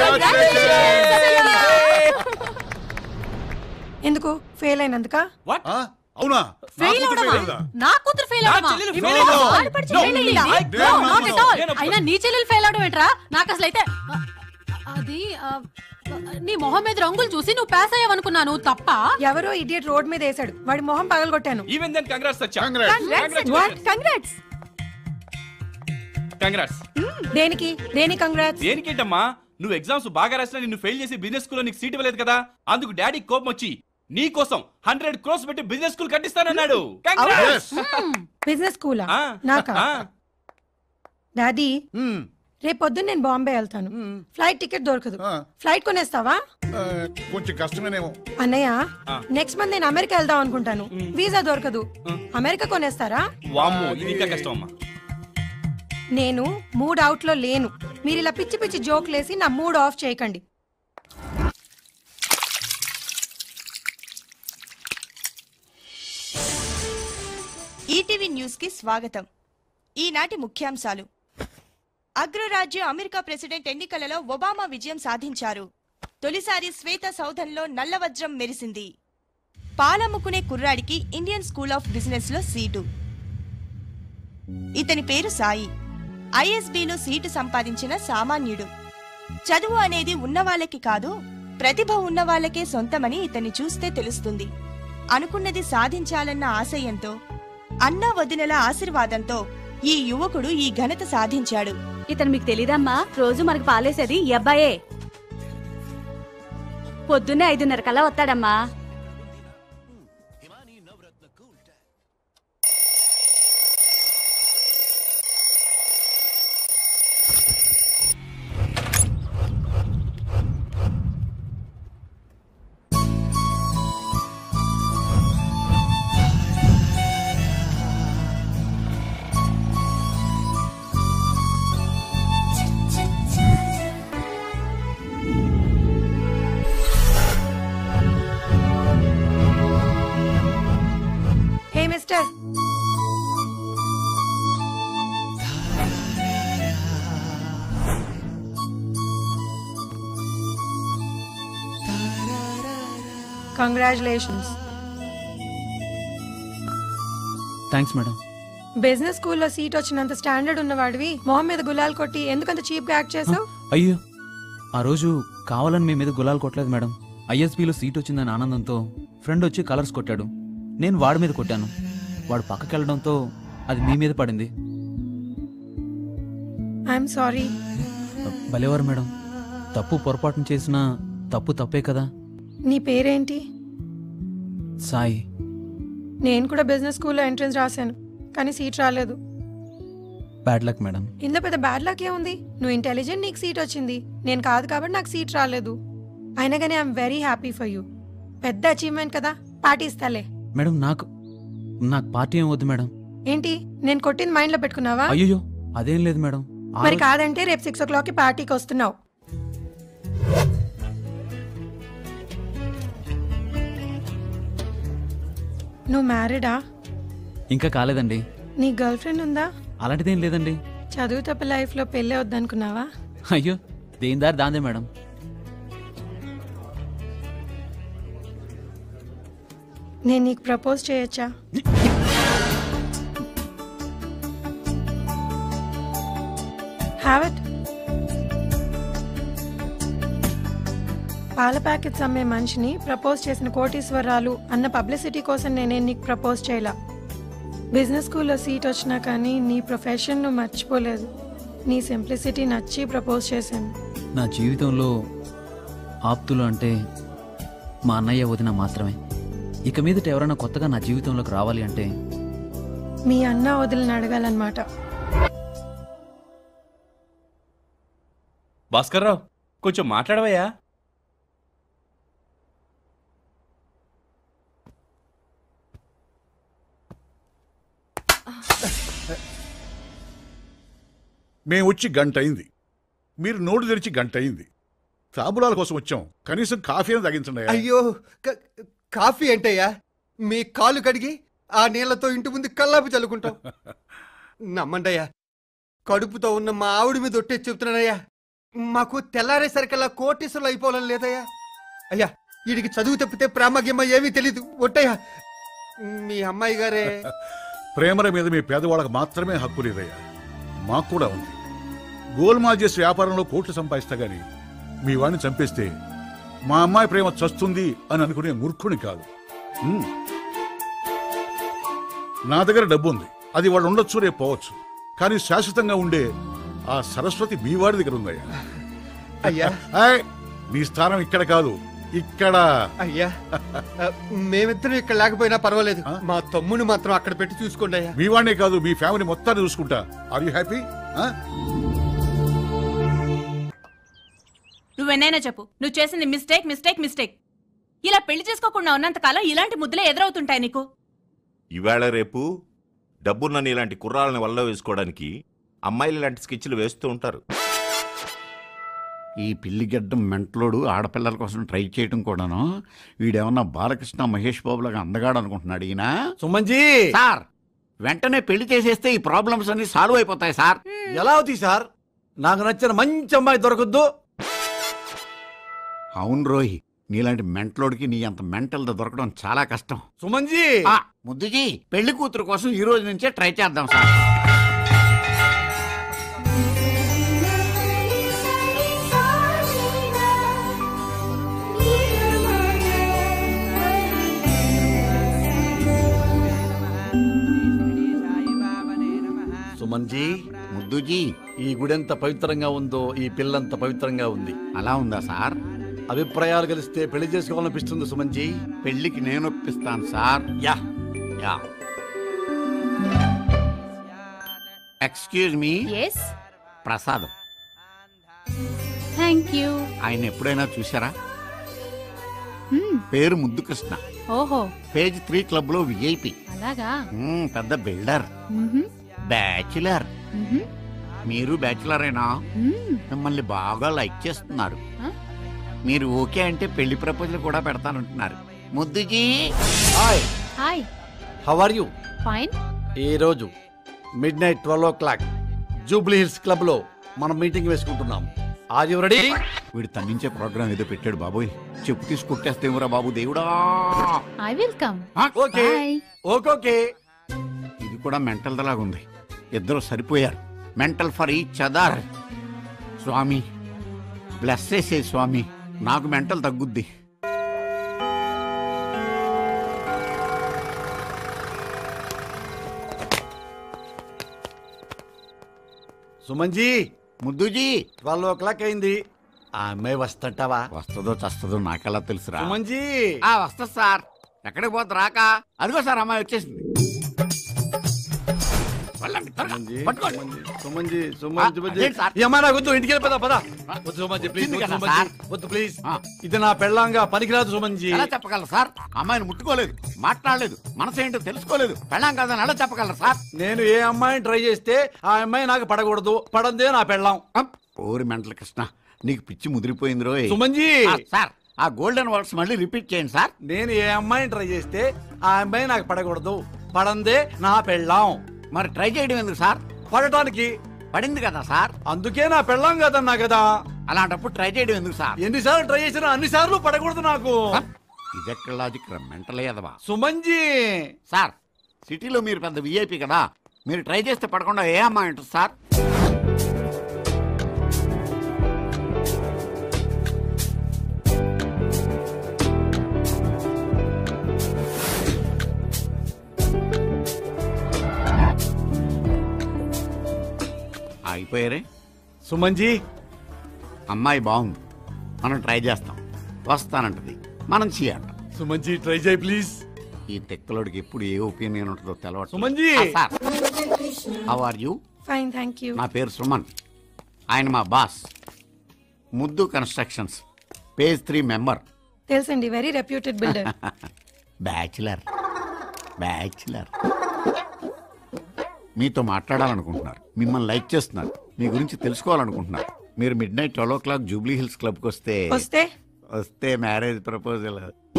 ఎందుకు fail అయినందుక what ఆ? అవునా ఫెయిల్ నాకు అవడమా తెలియదా? నా కూతురు ఫెయిల్ నా అవడమా చెల్లెలు ఇప్పుడు fail నా అవ్వదు. ఆడపడుచు No, fail అయ్యిందా? I No, don't not know. at all. నేను అయినా నీ చెల్లెలు ఫెయిల్ అవడం ఏంట్రా నాకు అసలు అయితే అది ఆ, నీ మొహం మీద రంగులు చూసి నువ్వు పాస్ అయ్యావనుకున్నాను తప్ప ఎవరో ఇడియట్ రోడ్ మీద వేసాడు వాడి మొహం పగలగొట్టాను ఈవెన్ దెన్ కంగ్రాట్స్ సచ్చా Congrats. వాట్ కంగ్రాట్స్ కంగ్రాట్స్ దేనికి దేని కంగ్రాట్స్ దేనికేంటమ్మా నువ్వు ఎగ్జామ్స్ బాగా రాసినా నిన్ను ఫెయిల్ చేసి బిజినెస్ స్కూల్లో నీకు సీట్ ఇవ్వలేదు కదా అందుకు డాడీ కోపం వచ్చి నీ కోసం హండ్రెడ్ క్రోస్ పెట్టి బిజినెస్ స్కూల్ కట్టిస్తానన్నాడు Congrats! బిజినెస్ స్కూలా ఆ, నాకా ఆ. డాడీ మ్మ్. రేపు పొద్దున్న నేను బాంబే వెళ్తాను ఫ్లైట్ టికెట్ దొరకదు ఆ. ఫ్లైట్ కొనేస్తావా ఆ, కొంచెం కష్టమేనేమో అన్నయ్య ఆ. నెక్స్ట్ మంత్ నేను అమెరికా వెళ్దాం అనుకుంటాను వీసా దొరకదు అమెరికా కొనేస్తారా వామ్మో ఇది ఇంకా కష్టం అమ్మా నేను మూడ్ అవుట్ లో లేను మీరు ఇలా పిచ్చి పిచ్చి జోక్లేసి నా మూడ్ ఆఫ్ చేయకండి ఈటీవీ న్యూస్ కి స్వాగతం ఈనాటి ముఖ్యాంశాలు అగ్రరాజ్యం అమెరికా ప్రెసిడెంట్ ఎన్నికలలో ఒబామా విజయం సాధించారు తొలిసారి శ్వేత సౌధంలో నల్లవజ్రం మెరిసింది పాలమ్ముకునే కుర్రాడికి ఇండియన్ స్కూల్ ఆఫ్ బిజినెస్ లో సీటు ఇతని పేరు సాయి ఐఎస్బిలో సీటు సంపాదించిన సామాన్యుడు చదువు అనేది ఉన్నవాళ్ళకి కాదు ప్రతిభ ఉన్నవాళ్ళకే సొంతమని ఇతన్ని చూస్తే తెలుస్తుంది అనుకున్నది సాధించాలన్న ఆశయంతో అన్నా వదినల ఆశీర్వాదంతో ఈ యువకుడు ఈ ఘనత సాధించాడు ఇతను మీకు తెలీదమ్మా రోజు మనకు పాలేసేది ఈ అబ్బాయే పొద్దున్నే ఐదున్నర కల్లా వస్తాడమ్మా hey mister congratulations thanks madam business స్కూల్లో సీట్ వచ్చినంత స్టాండర్డ్ ఉన్నవాడివి మొహం మీద గులాల్ కొట్టి ఎందుకంత చీప్ గా యాక్ట్ చేసావు అయ్యో ఆ రోజు కావాలని మీ మీద గులాలు కొట్టలేదు మేడం ఐఎస్బీలో సీట్ వచ్చిందని ఆనందంతో ఫ్రెండ్ వచ్చి కలర్స్ కొట్టాడు నేను వాడి మీద కొట్టాను వాడు పక్కకి వెళ్ళడంతో అది మీ మీద పడింది ఐఎమ్ సారీ భలేవారు మేడం తప్పు పొరపాటును చేసినా తప్పు తప్పే కదా నీ పేరేంటి సాయి నేను కూడా బిజినెస్ స్కూల్లో ఎంట్రన్స్ రాశాను కానీ సీట్ రాలేదు బ్యాడ్ లక్ మేడం ఇందులో పెద్ద బ్యాడ్ లక్ ఏముంది నువ్వు ఇంటెలిజెంట్ నీకు సీట్ వచ్చింది నేను కాదు కాబట్టి నాకు సీట్ రాలేదు అయినా కానీ I'm very happy for you పెద్ద అచీవ్మెంట్ కదా పాటిస్తాలే మేడం నాకు నాకు పార్టీ ఏం వద్దు మేడం ఏంటి నేను కొట్టింది మైండ్ లో పెట్టుకున్నావా అయ్యో అదేం లేదు మేడం ఆ మరి రోజు- కాదంటే రేపు సిక్స్ ఓ క్లాక్ కి పార్టీకి వస్తున్నావు నువ్వు మ్యారీడా ఇంకా కాలేదండి నీ గర్ల్ ఫ్రెండ్ ఉందా అలాంటిదేం లేదండి చదువు తప్ప లైఫ్ లో పెళ్ళే వద్దనుకున్నావా అయ్యో దేని దారి దాందే మేడం నేను నీకు ప్రపోజ్ చేయొచ్చా హ్యావ్ ఇట్ పాల ప్యాకెట్స్ అమ్మే మనిషిని ప్రపోజ్ చేసిన కోటీశ్వరాలు అన్న పబ్లిసిటీ కోసం నేనేం నీకు ప్రపోజ్ చేయలా బిజినెస్ స్కూల్లో సీట్ వచ్చినా కానీ నీ ప్రొఫెషన్ నువ్వు మర్చిపోలేదు నీ సింప్లిసిటీ నచ్చి ప్రపోజ్ చేశాను నా జీవితంలో ఆప్తులు అంటే మా అన్నయ్య వదిన మాత్రమే ఇక మీదట ఎవరైనా కొత్తగా నా జీవితంలోకి రావాలి అంటే మీ అన్న వదిలిని అడగాలన్నమాట భాస్కర్ రావు కొంచెం మాట్లాడవయ్యా మేము వచ్చి గంట అయింది మీరు నోటు తెరిచి గంట అయింది తాబులాల కోసం వచ్చాం కనీసం కాఫీ అని తగ్గించండి అయ్యో క- కాఫీ ఏంటయ్యా మీ కాలు కడిగి ఆ నీళ్లతో ఇంటి ముందు కల్లాపి చల్లుకుంటాం నమ్మండయ్యా కడుపుతో ఉన్న మా ఆవిడ మీద ఒట్టేసి చెప్తున్నానయ్యా మాకు తెల్లారేసరికల్లా కోటీసులు అయిపోవాలని లేదయ్యా అయ్యా వీడికి చదువు తప్పితే ప్రేమ గిమ్మ ఏమీ తెలీదు ఒట్టయ్యా మీ అమ్మాయి గారే ప్రేమల మీద మీ పేదవాళ్ళకి మాత్రమే హక్కు లేదయ్యా మాకు కూడా ఉంది గోల్మాల్ చేసి వ్యాపారంలో కోట్లు సంపాదిస్తా గాని మీ వాడిని చంపేస్తే మా అమ్మాయి ప్రేమ చస్తుంది అని అనుకునే మూర్ఖుని కాదు ఉమ్. నా దగ్గర డబ్బు ఉంది అది వాళ్ళు ఉండొచ్చు రేపు పోవచ్చు కానీ శాశ్వతంగా ఉండే ఆ సరస్వతి మీ వాడి దగ్గర ఉందయ్యా అయ్యా ఏయ్, నీ స్థానం ఇక్కడ కాదు ఇక్కడ అయ్యా ఆ, మేమిద్దరం ఇక్కడ లేకపోయినా పర్వాలేదు ఆ? మా తమ్ముని మాత్రం అక్కడ పెట్టి చూసుకోండి అయ్యా మీ వాడినే కాదు మీ ఫ్యామిలీ మొత్తాన్ని చూసుకుంటా ఆర్ యూ హ్యాపీ నువ్వెన్నైనా చెప్పు నువ్వు చేసింది మిస్టేక్ మిస్టేక్ మిస్టేక్ ఇలా పెళ్లి చేసుకోకుండా ఉన్నంత కాలం ఇలాంటి ముద్దులే ఎదురవుతుంటాయి నీకు ఇవాళ రేపు డబ్బున్న ఇలాంటి కుర్రాలని వల్ల వేసుకోవడానికి అమ్మాయిలు ఇలాంటి స్కెచ్లు వేస్తూ ఉంటారు ఈ పిల్లిగడ్డం మెంటలోడు ఆడపిల్లల కోసం ట్రై చేయడం కూడాను వీడేమన్నా బాలకృష్ణ మహేష్ బాబులాగా అందగాడు అనుకుంటున్నాడు ఈయన సుమన్జీ సార్ వెంటనే పెళ్లి చేసేస్తే ఈ ప్రాబ్లమ్స్ అన్ని సాల్వ్ అయిపోతాయి సార్ ఎలా అవుతాయి సార్ నాకు నచ్చిన మంచి అమ్మాయి దొరకద్దు అవును రోహి నీలాంటి మెంటలోడికి నీ అంత మెంటల్ దొరకడం చాలా కష్టం సుమన్జీ ఆ, ముద్దుజీ పెళ్లి కూతురు కోసం ఈ రోజు నుంచే ట్రై చేద్దాం సార్ సుమన్జీ ముద్దుజీ ఈ గుడి ఎంత పవిత్రంగా ఉందో ఈ పిల్లంత పవిత్రంగా ఉంది అలా ఉందా సార్ అభిప్రాయాలు కలిస్తే పెళ్లి చేసుకోవాలనిపిస్తుంది సుమన్జీ పెళ్లికి నేను ఒప్పిస్తాను sir yeah yeah excuse me yes ప్రసాదం థ్యాంక్ యూ ఆయన ఎప్పుడైనా చూసారా పేరు ముద్దు కృష్ణ ఓహో పేజ్ త్రీ క్లబ్ లో విఐపి అలాగా పెద్ద బిల్డర్ మ్హూ, బ్యాచులర్ మ్హూ, మీరు బ్యాచులరేనా మ్మ్. మిమ్మల్ని బాగా లైక్ చేస్తున్నారు ఆ? మీరు ఓకే అంటే పెళ్లి ప్రపోజల్ కూడా పెడతానంటున్నారు Muddu ji hi hi how are you fine ఈ రోజు midnight twelve o'clock Jubilee Hills club లో మనం మీటింగ్ వేసుకుంటున్నాం ఆర్ యు రెడీ వీడు తన్నించే ప్రోగ్రామ్ ఏదో పెట్టాడు బాబోయ్ చెప్పు తీసి కుట్టేస్తేమరా బాబు దేవుడా ఐ విల్ కమ్ ఆ, ఓకే బాయ్ ఓకే ఓకే ఇది కూడా మెంటల్ దలాగా ఉంది ఇద్దరు సరిపోయారు మెంటల్ ఫర్ ఈచ్ అదర్ స్వామి బ్లెస్ చేసే స్వామి నాకు మెంటల్ తగ్గుద్ది సుమన్జీ ముద్దుజీ ట్వెల్వ్ ఓ క్లాక్ అయింది ఆ అమ్మాయి వస్తుంటావా వస్తుందో చస్తుందో నాకెలా తెలుసురా సుమన్జీ ఆ వస్తా సార్ ఎక్కడికి పోతుంది రాక అదిగో సార్ అమ్మాయి వచ్చేసింది వెళ్ళండి, త్వరగా, సుమన్జీ పట్టుకోండి. సుమన్జీ ఆ, సుమన్జీ సుమన్జీ అదేంటి సార్? ఈ అమ్మాయి నాకు వద్దు ఇంటికి వెళ్ళి పదా పదా వద్దు సుమన్జీ ప్లీజ్ వచ్చింది వద్దు కదా సుమన్జీ సార్? వద్దు ప్లీజ్ ఆ. ఇది నా పెళ్ళంగా పనికిరాదు సుమన్జీ ఎలా చెప్పగలరు సార్ అమ్మాయిని ముట్టుకోలేదు మాట్లాడలేదు మనసు ఏంటో తెలుసుకోలేదు పెళ్ళాం కాదని ఎలా చెప్పగలరు సార్ నేను ఏ అమ్మాయిని ట్రై చేస్తే ఆ అమ్మాయి నాకు పడకూడదు పడందే నా పెళ్ళాం అప్. ఓరి మెంటల కృష్ణ నీకు పిచ్చి ముదిరిపోయింది రోయ్ సుమన్జీ ఆ, సార్ ఆ గోల్డెన్ వర్డ్స్ మళ్ళీ రిపీట్ చేయండి సార్ నేను ఏ అమ్మాయిని ట్రై చేస్తే ఆ అమ్మాయి నాకు పడకూడదు పడందే నా పెళ్ళాం మరి ట్రై చేయడం ఎందుకు సార్ పడటానికి పడింది కదా సార్ అందుకే నా పెళ్ళాం కదన్నా కదా అలాంటప్పుడు ట్రై చేయడం ఎందుకు సార్ ఎన్నిసార్లు ట్రై చేసినా అన్ని సార్లు పడకూడదు నాకు ఇదెక్కడ లాజిక్ రా మెంటల్ ఎదవా సుమన్జీ సార్ సిటీలో మీరు పెద్ద విఐపి కదా మీరు ట్రై చేస్తే పడకుండా ఏ అమ్మాయి ఉంటుంది సార్ అయిపోయారే సుమన్జీ అమ్మాయి బాగుంది మనం ట్రై చేస్తాం వస్తానంటది మనం చేయాలి సుమన్జీ ట్రై చేయి ప్లీజ్ ఈ తెక్కలోడికి ఎప్పుడు ఏ ఒపీనియన్ ఉంటుందో తెలవట్లేదు. సుమన్జీ! ఆ, sir how are you fine thank you నా పేరు సుమన్ ఆయన మా boss Muddu constructions page three member తెలుసండి very reputed builder bachelor bachelor మీతో మాట్లాడాలనుకుంటున్నారు మిమ్మల్ని లైక్ చేస్తున్నారు మీ గురించి తెలుసుకోవాలనుకుంటున్నారు మీరు midnight twelve o'clock Jubilee Hills క్లబ్కి వస్తే వస్తే వస్తే మ్యారేజ్ ప్రపోజల్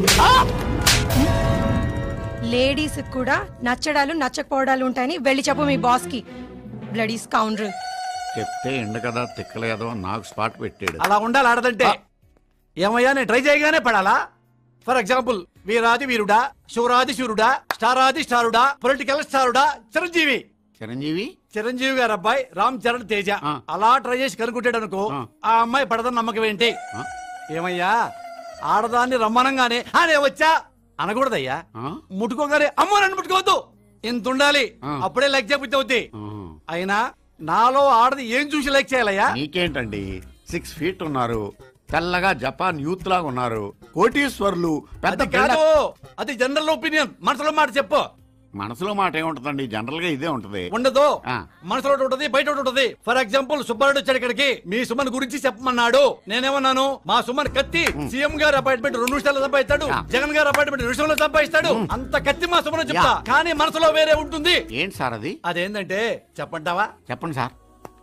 లేడీస్ కూడా నచ్చడాలు నచ్చకపోవడాలు ఉంటాయని వెళ్ళి చెప్పు మీ బాస్ కి బ్లడీ స్కౌండ్రల్ చెప్తే ఎండు కదా తిక్కలేదో నాకు స్పాట్ పెట్టాడు అలా ఉండాలి ఆడదంటే ఏమయ్యా నేను ట్రై చేయగానే పడాలా ఫర్ ఎగ్జాంపుల్ వీరాది వీరుడా శివరాది శూరుడా స్టారాది స్టారుడా పొలిటికల్ స్టారుడా చిరంజీవి చిరంజీవి చిరంజీవి గారు అబ్బాయి రామ్ చరణ్ తేజ అలా ట్రై చేసి కనుక్కుంటాడు అనుకో ఆ అమ్మాయి పడదని నమ్మకం ఏంటి ఏమయ్యా ఆడదాన్ని రమ్మనంగానే "ఆ, నేను వచ్చా అనకూడదయ్యా ముట్టుకోగానే అమ్మో నన్ను ముట్టుకోవద్దు ఇంత ఉండాలి అప్పుడే లైక్ చెబుద్ది అవుద్ది అయినా నాలో ఆడది ఏం చూసి లైక్ చేయాలయ్యా నీకేంటండి సిక్స్ ఫీట్ ఉన్నారు తెల్లగా జపాన్ యూత్ లాగా ఉన్నారు కోటీశ్వర్లు పెద్ద అది కాదు అది జనరల్ ఒపీనియన్ మనసులో మాట చెప్పు మనసులో మాట ఏముంటదండి జనరల్ గా ఇదే ఉంటది ఉండదు ఆ. మనసులో ఒకటి ఉంటది బయట ఒకటి ఉంటది ఫర్ ఎగ్జాంపుల్ సుబ్బారెడ్డి వచ్చాడు ఇక్కడికి మీ సుమన్ గురించి చెప్పమన్నాడు నేనేమన్నాను మా సుమన్ కత్తి సీఎం గారు అపాయింట్మెంట్ రెండు నిమిషాలు సంపాదిస్తాడు జగన్ గారు అపాయింట్మెంట్ రెండు నిమిషాలు సంపాదిస్తాడు అంత కత్తి మా సుమన్ చెప్తా యా. కానీ మనసులో వేరే ఉంటుంది ఏంటి సార్ అది అదేంటంటే చెప్పంటావా చెప్పండి సార్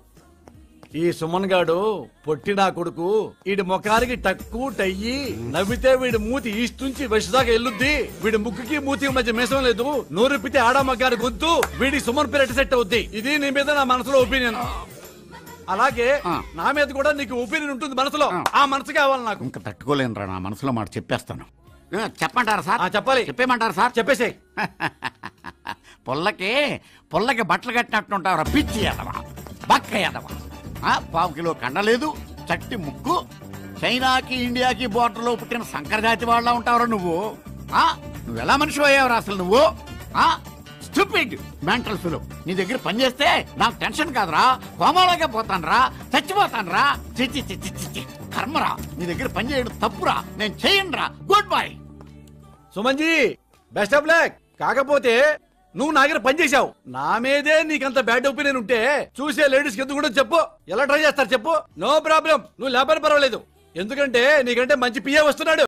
ఈ సుమన్ గాడు పొట్టి నా కొడుకు వీడి ముఖానికి టక్కు టయ్యి నవ్వితే వీడి మూతి ఈస్ట్ నుంచి వెస్ట్ దాకా ఎల్లుద్ది వీడి ముక్కుకి మూతికి మధ్య మీసం లేదు నోరిప్పితే ఆడా మగ్గారి గొంతు వీడి సుమన్ పేరు సెట్ అవుద్ది ఇది నీ మీద నా మనసులో ఒపీనియన్ అలాగే నా మీద కూడా నీకు ఒపీనియన్ ఉంటుంది మనసులో ఆ మనసు కావాలి నాకు ఇంకా తట్టుకోలేనురా నా మనసులో మాట చెప్పేస్తాను ఆ, చెప్పమంటారా సార్ చెప్పాలి చెప్పేమంటారా సార్ చెప్పేసే పొల్లకి పొల్లకి బట్టలు కట్టినట్టుంటావురా పిచ్చి ఎదవా బక్క ఎదవా ఆ, పావు కిలో కండలేదు చట్టి ముక్కు చైనాకి ఇండియాకి బోర్డర్లో పుట్టిన సంకర జాతి వాళ్ళ ఉంటావురా నువ్వు ఆ నువ్వు ఎలా మనిషి అయ్యావురా అసలు నువ్వు ఆ స్టూపిడ్ మెంటల్ ఫిలో నీ దగ్గర పని చేస్తే నాకు టెన్షన్ కాదురా కోమాలోకే పోతానురా చచ్చిపోతానురా చిచ్చి చిచ్చి చిచ్చి కర్మరా నీ దగ్గర పని చేయడం తప్పురా నేను చెయ్యనురా good bye Suman ji best of luck కాకపోతే నువ్వు నా దగ్గర పనిచేశావు నా మీదే నీకంత బ్యాడ్ ఒపీనియన్ ఉంటే చూసే లేడీస్ కి ఎందుకు కూడా చెప్పు ఎలా ట్రై చేస్తారు చెప్పు నో ప్రాబ్లం నువ్వు లేపని పర్వాలేదు ఎందుకంటే నీకంటే మంచి పిఏ వస్తున్నాడు